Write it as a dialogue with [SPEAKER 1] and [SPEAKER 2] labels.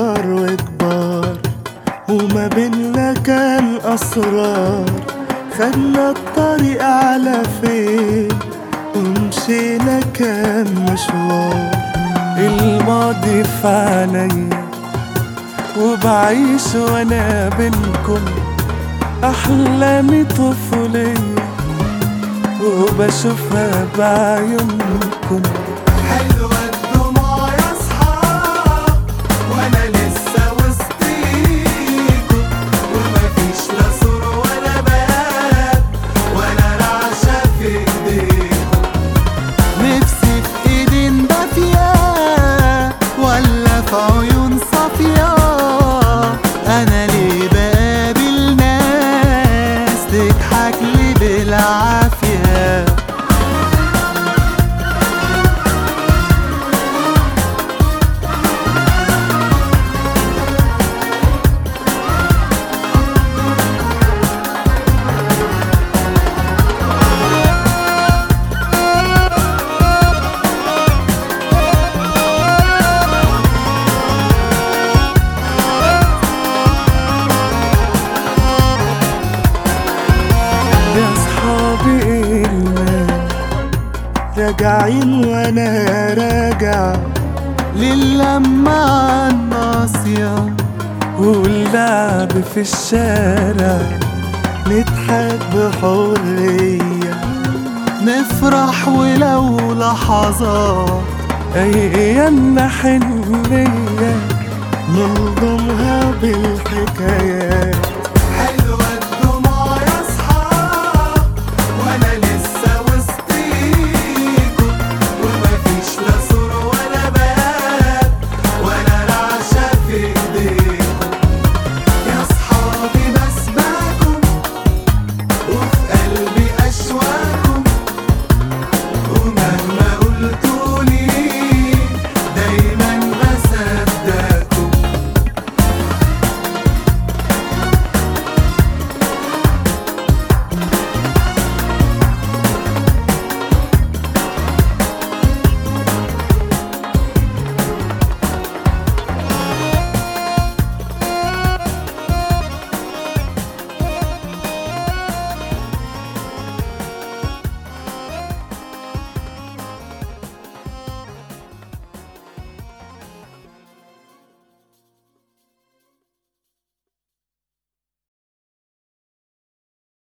[SPEAKER 1] صغار وكبار وما بينا كان أسرار خدنا الطريق على فين ومشينا كان مشوار الماضي في عينيا وبعيش وانا بينكم احلامي طفوليه وبشوفها بعيونكم
[SPEAKER 2] حلوة الدموع يا صحاب وانا لسه وسطيكم ومفيش لا سور ولا باب ولا رعشة في ايديكم
[SPEAKER 1] نفسي في ايدين دافية ولا في عيون صافية انا ليه بقابل ناس تضحك لي بالعافية يا صحابي إلنا راجعين وانا راجع للمة عالناصية واللعب في الشارع نضحك بحرية نفرح ولو لحظات أيامنا حنية نلضمها بالحكاية